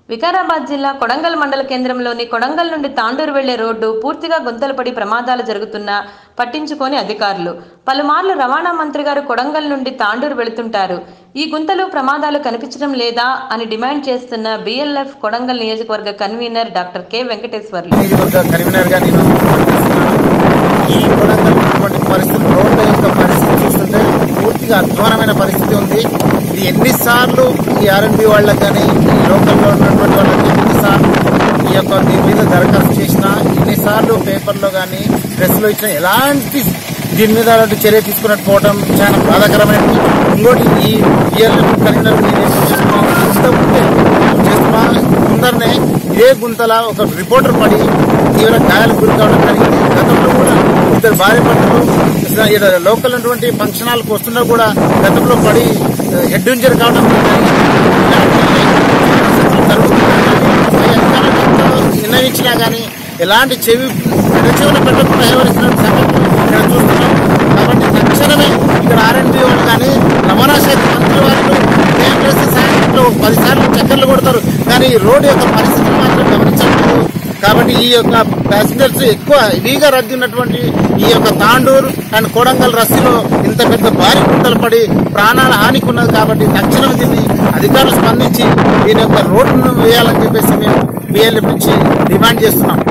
వికారాబాద్ జిల్లా కొడంగల్ మండల కేంద్రంలోని కొడంగల్ నుండి తాండూరు వెళ్లే రోడ్డు పూర్తిగా గుంతలు పడి ప్రమాదాలు జరుగుతున్నా పట్టించుకోని అధికారులు పలుమార్లు రవాణా మంత్రి గారు కొడంగల్ నుండి తాండూరు వెళుతుంటారు ఈ గుంతలు ప్రమాదాలు కనిపించడం లేదా అని డిమాండ్ చేస్తున్న బిఎల్ఎఫ్ కొడంగల్ నియోజకవర్గ కన్వీనర్ డాక్టర్ కె వెంకటేశ్వర్లు నియోజకవర్గ కన్వీనర్ గా నేను ఈ కొడంగల్ ఉన్నటువంటి పరిస్థితి రోడ్ల యొక్క పరిస్థితి చూస్తుంటే పూర్తిగా అధ్వానమైన పరిస్థితి ఉంది ఇది ఎన్నిసార్లు ఈ ఆర్ఎన్బి వాళ్ళకి కానీ ఈ లోకల్లో ఉన్నటువంటి వాళ్ళకి ఎన్నిసార్లు ఈ యొక్క దీని మీద దరఖాస్తు చేసినా ఎన్నిసార్లు పేపర్లో కానీ ప్రెస్లో ఇచ్చిన ఎలాంటి దీని మీద అలాంటి చర్య తీసుకున్నట్టు పోవడం చాలా బాధాకరమైన ఇంకోటి ఈ బిఎల్ఎఫ్ కన్వీనర్ నేను ఏం చేస్తున్నాం ఇంతకుముందే చేస్తున్నా ముందరనే ఇదే గుంతల ఒక రిపోర్టర్ పడి తీవ్ర గాయాలకు గురి కావడం జరిగింది గతంలో కూడా ఇద్దరు భార్య భర్తలు ఈడ లోకల్ ఉన్నటువంటి ఫంక్షన్ హాల్కి వస్తున్నా కూడా గతంలో పడి హెడ్ ఇంజర్ కావడం జరిగింది. ఇలాంటి జరుగుతున్నాయి. పై అధికారులు ఎంత విన్నవించినా కానీ ఎలాంటి చెవి చెవున పెట్టకుండా వ్యవహరిస్తున్న సంఘటన ఇక్కడ చూస్తున్నాం కాబట్టి తక్షణమే ఇక్కడ ఆర్ఎండ్బి వాళ్ళు కానీ రవాణా శాఖ మంత్రి వాళ్ళు ఏం చేస్తే సాయంత్రంలో పది సార్లు చక్కర్లు కొడతారు కానీ ఈ రోడ్డు యొక్క పరిస్థితిని మాత్రం గమనించట్లేదు కాబట్టి ఈ యొక్క ప్యాసింజర్స్ ఎక్కువ హెవీగా రద్దీ ఉన్నటువంటి ఈ యొక్క తాండూరు అండ్ కోడంగల్ రస్సీలో ఇంత పెద్ద భారీ గుంతలు పడి ప్రాణాల హానికి ఉన్నది కాబట్టి తక్షణం దీన్ని అధికారులు స్పందించి దీని యొక్క రోడ్డును వేయాలని చెప్పేసి మేము బిఎల్ఎఫ్ నుంచి డిమాండ్ చేస్తున్నాం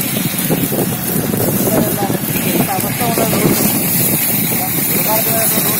రోడ్డు